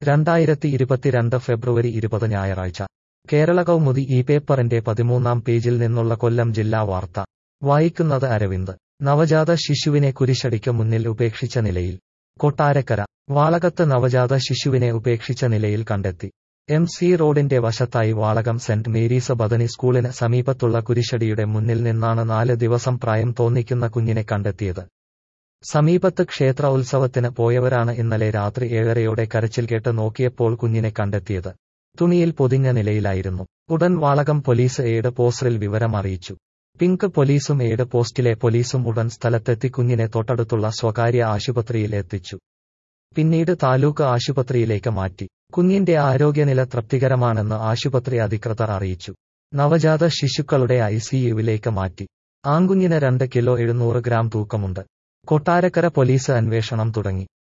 രണ്ടായിരത്തി ഇരുപത്തിരണ്ട് ഫെബ്രുവരി ഇരുപത് ഞായറാഴ്ച കേരള കൗമുദി ഈ പേപ്പറിന്റെ പതിമൂന്നാം പേജിൽ നിന്നുള്ള കൊല്ലം ജില്ലാ വാർത്ത വായിക്കുന്നത് അരവിന്ദ് നവജാത ശിശുവിനെ കുരിശടിക്ക് മുന്നിൽ ഉപേക്ഷിച്ച നിലയിൽ കൊട്ടാരക്കര വാളകത്ത് നവജാത ശിശുവിനെ ഉപേക്ഷിച്ച നിലയിൽ കണ്ടെത്തി എം സി റോഡിന്റെ വശത്തായി വാളകം സെന്റ് മേരീസ് ബദനി സ്കൂളിന് സമീപത്തുള്ള കുരിശടിയുടെ മുന്നിൽ നിന്നാണ് നാല് ദിവസം പ്രായം തോന്നിക്കുന്ന കുഞ്ഞിനെ കണ്ടെത്തിയത് സമീപത്ത് ക്ഷേത്ര ഉത്സവത്തിന് പോയവരാണ് ഇന്നലെ രാത്രി ഏഴരയോടെ കരച്ചിൽ കേട്ട് നോക്കിയപ്പോൾ കുഞ്ഞിനെ കണ്ടെത്തിയത് തുണിയിൽ പൊതിഞ്ഞ നിലയിലായിരുന്നു ഉടൻ വാളകം പോലീസ് എയ്ഡ് പോസ്റ്ററിൽ വിവരം അറിയിച്ചു പിങ്ക് പോലീസും എയ്ഡ് പോസ്റ്റിലെ പോലീസും ഉടൻ സ്ഥലത്തെത്തി കുഞ്ഞിനെ തൊട്ടടുത്തുള്ള സ്വകാര്യ ആശുപത്രിയിൽ എത്തിച്ചു പിന്നീട് താലൂക്ക് ആശുപത്രിയിലേക്ക് മാറ്റി കുഞ്ഞിന്റെ ആരോഗ്യനില തൃപ്തികരമാണെന്ന് ആശുപത്രി അധികൃതർ അറിയിച്ചു നവജാത ശിശുക്കളുടെ ഐസിയുവിലേക്ക് മാറ്റി ആൺകുഞ്ഞിന് രണ്ട് കിലോ എഴുന്നൂറ് ഗ്രാം തൂക്കമുണ്ട് കൊട്ടാരക്കര പോലീസ് അന്വേഷണം തുടങ്ങി